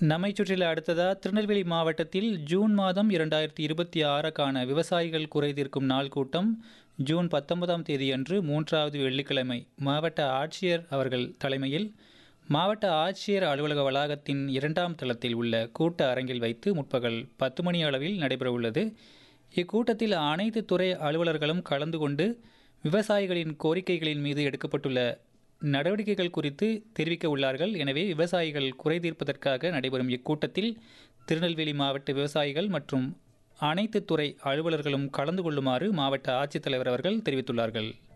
நம்மை சுற்றில அடுத்ததா திருநெல்வேலி மாவட்டத்தில் ஜூன் மாதம் இரண்டாயிரத்தி இருபத்தி ஆறுக்கான விவசாயிகள் குறை தீர்க்கும் நாள் கூட்டம் ஜூன் பத்தொன்பதாம் தேதியன்று மூன்றாவது வெள்ளிக்கிழமை மாவட்ட ஆட்சியர் அவர்கள் தலைமையில் மாவட்ட ஆட்சியர் அலுவலக வளாகத்தின் இரண்டாம் தளத்தில் உள்ள கூட்ட அரங்கில் வைத்து முற்பகல் பத்து மணி அளவில் நடைபெறவுள்ளது இக்கூட்டத்தில் அனைத்து துறை அலுவலர்களும் கலந்து கொண்டு விவசாயிகளின் கோரிக்கைகளின் மீது எடுக்கப்பட்டுள்ள நடவடிக்கைகள் குறித்து தெரிவிக்க உள்ளார்கள் எனவே விவசாயிகள் குறை தீர்ப்பதற்காக நடைபெறும் இக்கூட்டத்தில் திருநெல்வேலி மாவட்ட விவசாயிகள் மற்றும் அனைத்து துறை அலுவலர்களும் கலந்து கொள்ளுமாறு மாவட்ட ஆட்சித்தலைவர் அவர்கள் தெரிவித்துள்ளார்கள்